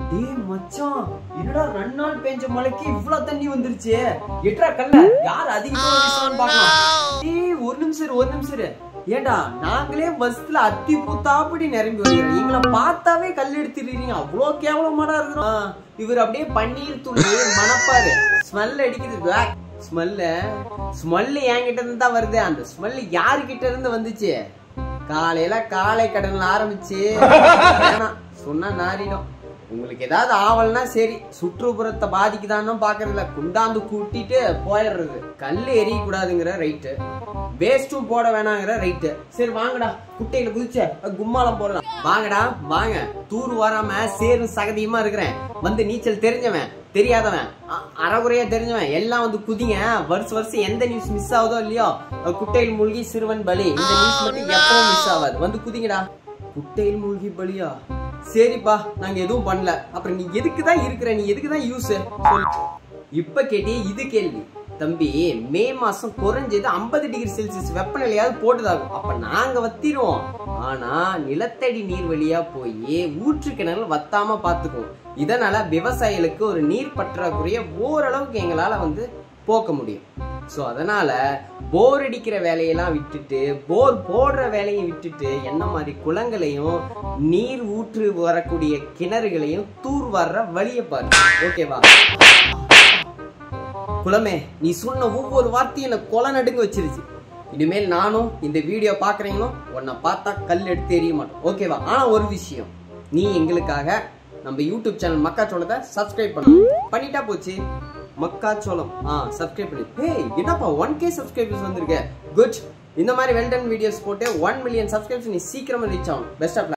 டேய் மச்சான் என்னடா ரெண்டு நாள் பெஞ்ச மழைக்கு இவ்வளவு தண்ணி வந்துருச்சு எட்ரா கல்ல யார் அதிகமா வீசுறான்னு பார்க்கலாம் டேய் ஒரு நிமிஷம் இரு, ஒரு நிமிஷம் இரு. ஏண்டா நாங்களே பஸ்ல அத்தி பூத்தாப்படி நிரம்பி வந்துடுறோம் எங்களை பார்த்தாவே கல் எடுத்துடுறீங்க அவ்வளோ கேவலமாடா இருக்கிறோம் இவர் அப்படியே பன்னீர் துளி மணப்பாரு ஸ்மெல் அடிக்குது ஸ்மெல்லு ஸ்மெல்லு என்கிட்ட இருந்து தான் வருது அந்த ஸ்மெல் யாருக்கிட்ட இருந்து வந்துச்சு காலையில காலை கடன்ல ஆரம்பிச்சு வேணாம் சொன்னா நாரிடும் உங்களுக்கு ஏதாவது ஆவல்னா சரி சுற்றுப்புறத்தை பாதிக்குதான்னு பாக்குறதுல குண்டாந்து கூட்டிட்டு போயிடுறது கல் எரிய கூடாதுங்கிற ரைட்டு வேஸ்டும் போட வேணாங்கிற ரைட்டு சரி வாங்கடா குட்டையில குதிச்ச கும்மாலம் போடலாம் வாங்கடா வாங்க தூர் வராம சேரும் சகதியுமா இருக்கிறேன் வந்து நீச்சல் தெரிஞ்சவன் தெரியாதவன் அ- அறகுறையா தெரிஞ்சவன் எல்லாம் வந்து குதிங்க வருஷம் வருஷம் எந்த நியூஸ் மிஸ் ஆகுதோ இல்லையோ அஹ் குட்டையில் மூழ்கி சிறுவன் பலி இந்த நியூஸ் மட்டும் எப்பவும் மிஸ் ஆகாது வந்து குதிங்கடா குட்டையில் மூழ்கி பலியா சரிப்பா நாங்க எதுவும் பண்ணல அப்புறம் நீ எதுக்கு தான் இருக்கிற நீ எதுக்கு தான் யூஸ் இப்ப கேட்டி இது கேள்வி தம்பி மே மாசம் குறைஞ்சது 50 டிகிரி செல்சியஸ் வெப்பநிலையாவது போட்டுதாகும் அப்ப நாங்க வத்திருவோம் ஆனா நிலத்தடி நீர் வழியா போய் ஊற்று கிணறு வத்தாம பாத்துக்குவோம் இதனால விவசாயிகளுக்கு ஒரு நீர் பற்றாக்குறைய ஓரளவுக்கு எங்களால வந்து போக்க முடியும் ஸோ அதனால போர் அடிக்கிற வேலையெல்லாம் விட்டுட்டு போர் போடுற வேலையை விட்டுட்டு என்ன மாதிரி குளங்களையும் நீர் ஊற்று வரக்கூடிய கிணறுகளையும் தூர் வர்ற வழியை பாரு ஓகேவா குளமே நீ சொன்ன ஒவ்வொரு வார்த்தையும் எனக்கு கொலை நடுங்க வச்சிருச்சு இனிமேல் நானும் இந்த வீடியோ பாக்குறீங்களோ உன்னை பார்த்தா கல் எடுத்து எறிய மாட்டோம் ஓகேவா ஆனா ஒரு விஷயம் நீ எங்களுக்காக நம்ம யூடியூப் சேனல் மக்காச்சோளத்தை சப்ஸ்கிரைப் பண்ணணும் பண்ணிட்டா போச்சு மக்காச்சோளம் ஆ சப்ஸ்கிரைப் பண்ணி ஹேய் என்னப்பா ஒன் கே சப்ஸ்கிரைபர்ஸ் வந்திருக்க குட் இந்த மாதிரி வெல்டன் வீடியோஸ் போட்டு ஒன் மில்லியன் சப்ஸ்கிரைபர்ஸ் நீ சீக்கிரமா ரீச் ஆகணும் பெஸ்ட் ஆஃப்